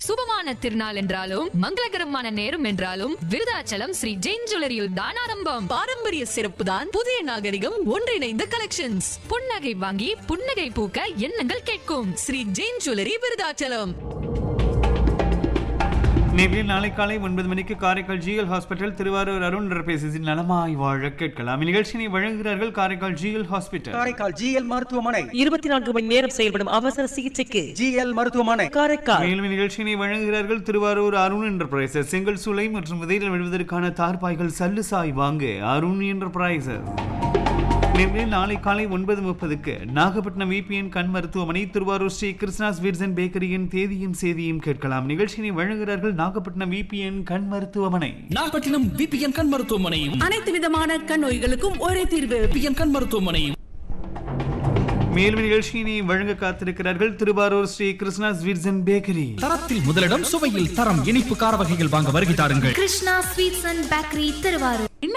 சுபமான திருநாள் என்றாலும் மங்களகரமான நேரம் என்றாலும் விருதாச்சலம் ஸ்ரீ ஜெயின் ஜுவல்லரியில் தான் ஆரம்பம் பாரம்பரிய சிறப்பு தான் புதிய நாகரிகம் ஒன்றிணைந்த கலெக்ஷன்ஸ் புன்னகை வாங்கி புன்னகை பூக்க எண்ணங்கள் கேட்கும் ஸ்ரீ ஜெயின் ஜுவல்லரி விருதாச்சலம் நேரில் நாளை காலை ஒன்பது மணிக்கு காரைக்கால் ஜிஎல் ஹாஸ்பிட்டல் திருவாரூர் அருண் பேசிஸின் நலமாய் வாழ கேட்கலாம் இந்நிகழ்ச்சியினை வழங்குகிறார்கள் Karaikal G L hospital Karaikal G L மருத்துவமனை இருபத்தி நான்கு மணி நேரம் செயல்படும் அவசர சிகிச்சைக்கு ஜிஎல் மருத்துவமனை காரைக்கால் மேலும் இந்நிகழ்ச்சியினை வழங்குகிறார்கள் திருவாரூர் அருண் என்டர்பிரைசஸ் செங்கல் சூளை மற்றும் விதைகள் விடுவதற்கான தார்பாய்கள் சல்லுசாய் வாங்க அருண் என்டர்பிரைசஸ் நேரில் நாளை காலை ஒன்பது முப்பதுக்கு நாகப்பட்டினம் விபிஎன் கண் மருத்துவமனை திருவாரூர் ஸ்ரீ கிருஷ்ணாஸ் வீர்சன் பேக்கரியின் தேதியும் சேதியும் கேட்கலாம் நிகழ்ச்சியினை வழங்குகிறார்கள் நாகப்பட்டினம் விபிஎன் கண் மருத்துவமனை நாகப்பட்டினம் விபிஎன் கண் மருத்துவமனை அனைத்து விதமான கண் நோய்களுக்கும் ஒரே தீர்வு விபிஎன் கண் மருத்துவமனை மேலும் நிகழ்ச்சியினை வழங்க காத்திருக்கிறார்கள் திருவாரூர் ஸ்ரீ கிருஷ்ணாஸ் வீர்சன் பேக்கரி தரத்தில் முதலிடம் சுவையில் தரம் இனிப்பு கார வகைகள் வாங்க வருகை தாருங்கள் Krishna sweets and bakery Thiruvarur